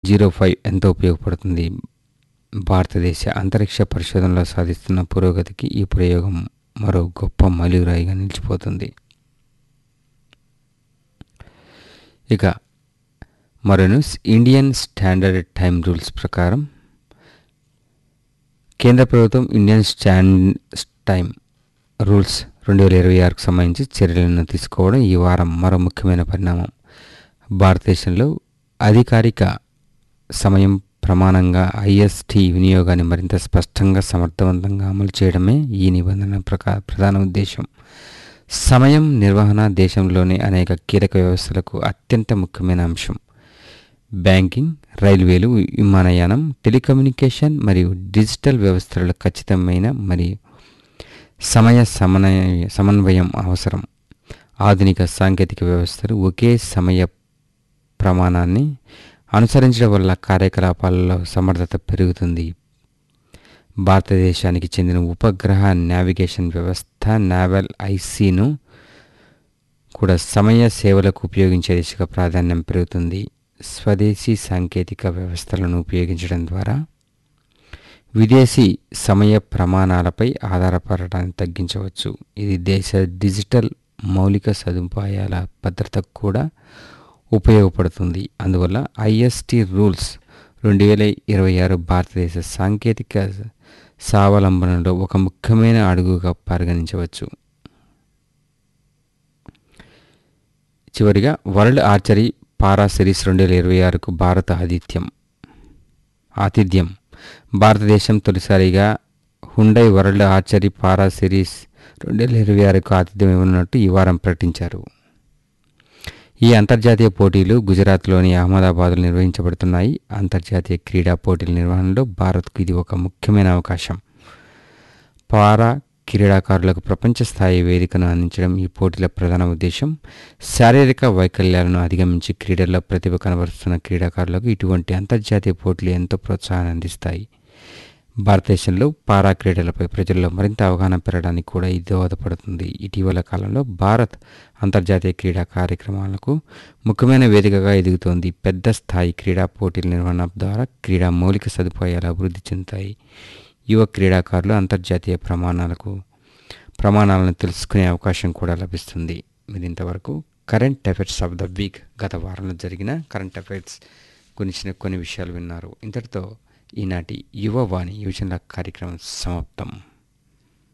zero five ఎంతో ఉపయోగపడుతుంది భారతదేశ అంతరిక్ష పరిశోధనలో సాధిస్తున్న పురోగతికి ఈ ప్రయోగం మరో గొప్ప మైలురాయిగా నిలిచిపోతుంది ఇక మరో news Indian standard time rules ప్రకారం కేంద్ర ప్రభుత్వం ఇండియన్ స్టాండ్ టైం రూల్స్ రెండు వేల ఇరవై ఆరుకు సంబంధించి చర్యలను తీసుకోవడం ఈ వారం మరో ముఖ్యమైన పరిణామం భారతదేశంలో అధికారిక సమయం ప్రమాణంగా ఐఎస్టీ వినియోగాన్ని మరింత స్పష్టంగా సమర్థవంతంగా అమలు చేయడమే ఈ నిబంధన ప్రకా ప్రధాన ఉద్దేశం సమయం నిర్వహణ దేశంలోని అనేక కీలక వ్యవస్థలకు అత్యంత ముఖ్యమైన అంశం బ్యాంకింగ్ రైల్వేలు విమానయానం టెలికమ్యూనికేషన్ మరియు డిజిటల్ వ్యవస్థలలో ఖచ్చితమైన మరియు సమయ సమన్వయ సమన్వయం అవసరం ఆధునిక సాంకేతిక వ్యవస్థలు ఒకే సమయ ప్రమాణాన్ని అనుసరించడం వల్ల కార్యకలాపాలలో సమర్థత పెరుగుతుంది భారతదేశానికి చెందిన ఉపగ్రహ నావిగేషన్ వ్యవస్థ నావల్ ఐసీను కూడా సమయ సేవలకు ఉపయోగించే దిశగా ప్రాధాన్యం పెరుగుతుంది స్వదేశీ సాంకేతిక వ్యవస్థలను ఉపయోగించడం ద్వారా విదేశీ సమయ ప్రమాణాలపై ఆధారపడటాన్ని తగ్గించవచ్చు ఇది దేశ డిజిటల్ మౌలిక సదుపాయాల భద్రతకు కూడా ఉపయోగపడుతుంది అందువల్ల ఐఎస్టి రూల్స్ రెండు వేల ఇరవై ఆరు భారతదేశ సాంకేతిక స్వావలంబనలో ఒక ముఖ్యమైన అడుగుగా పరిగణించవచ్చు చివరిగా వరల్డ్ ఆర్చరీ పారా సిరీస్ రెండు వేల ఇరవై ఆరుకు భారత ఆతిథ్యం ఆతిథ్యం భారతదేశం తొలిసారిగా Hyundai world archery para series రెండు వేల ఇరవై ఆరుకు ఆతిథ్యం ఇవ్వనున్నట్టు ఈ వారం ప్రకటించారు ఈ అంతర్జాతీయ పోటీలు గుజరాత్లోని అహ్మదాబాద్లో నిర్వహించబడుతున్నాయి అంతర్జాతీయ క్రీడా పోటీల నిర్వహణలో భారత్కు ఇది ఒక ముఖ్యమైన అవకాశం పారా క్రీడాకారులకు ప్రపంచ స్థాయి వేదికను అందించడం ఈ పోటీల ప్రధాన ఉద్దేశం శారీరక వైకల్యాలను అధిగమించి క్రీడల్లో ప్రతిభ కనబరుస్తున్న క్రీడాకారులకు ఇటువంటి అంతర్జాతీయ పోటీలు ఎంతో ప్రోత్సాహాన్ని అందిస్తాయి భారతదేశంలో పారా క్రీడలపై ప్రజల్లో మరింత అవగాహన పెరగడానికి కూడా ఇది దోహదపడుతుంది ఇటీవల కాలంలో భారత్ అంతర్జాతీయ క్రీడా కార్యక్రమాలకు ముఖ్యమైన వేదికగా ఎదుగుతోంది పెద్ద స్థాయి క్రీడా పోటీల నిర్వహణ ద్వారా క్రీడా మౌలిక సదుపాయాలు అభివృద్ధి చెందుతాయి యువ క్రీడాకారులు అంతర్జాతీయ ప్రమాణాలకు ప్రమాణాలను తెలుసుకునే అవకాశం కూడా లభిస్తుంది మీరు ఇంతవరకు current affairs of the week గత వారంలో జరిగిన కరెంట్ అఫైర్స్ గురించిన కొన్ని విషయాలు విన్నారు ఇంతటితో ఈనాటి యువవాణి యోజనల కార్యక్రమం సమాప్తం